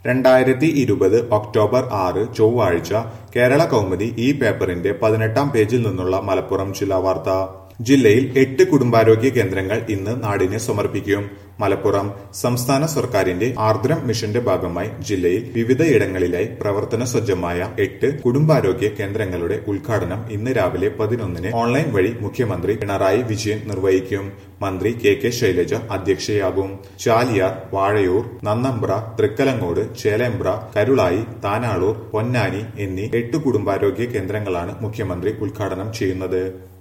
രണ്ടായിരത്തി ഇരുപത് ഒക്ടോബർ ആറ് ചൊവ്വാഴ്ച കേരള കൗമുദി ഈ പേപ്പറിന്റെ പതിനെട്ടാം പേജിൽ നിന്നുള്ള മലപ്പുറം ജില്ലാ വാർത്ത ജില്ലയിൽ എട്ട് കുടുംബാരോഗ്യ കേന്ദ്രങ്ങൾ ഇന്ന് നാടിന് സമർപ്പിക്കും മലപ്പുറം സംസ്ഥാന സർക്കാരിന്റെ ആർദ്രം മിഷന്റെ ഭാഗമായി ജില്ലയിൽ വിവിധയിടങ്ങളിലായി പ്രവർത്തന സജ്ജമായ എട്ട് കുടുംബാരോഗ്യ കേന്ദ്രങ്ങളുടെ ഉദ്ഘാടനം ഇന്ന് രാവിലെ പതിനൊന്നിന് ഓൺലൈൻ വഴി മുഖ്യമന്ത്രി പിണറായി വിജയൻ നിർവഹിക്കും മന്ത്രി കെ കെ ശൈലജ അധ്യക്ഷയാകും ചാലിയാർ വാഴയൂർ നന്നമ്പ്ര തൃക്കലങ്ങോട് ചേലേമ്പ്ര കരുളായി താനാളൂർ പൊന്നാനി എന്നീ എട്ട് കുടുംബാരോഗ്യ കേന്ദ്രങ്ങളാണ് മുഖ്യമന്ത്രി ഉദ്ഘാടനം ചെയ്യുന്നത്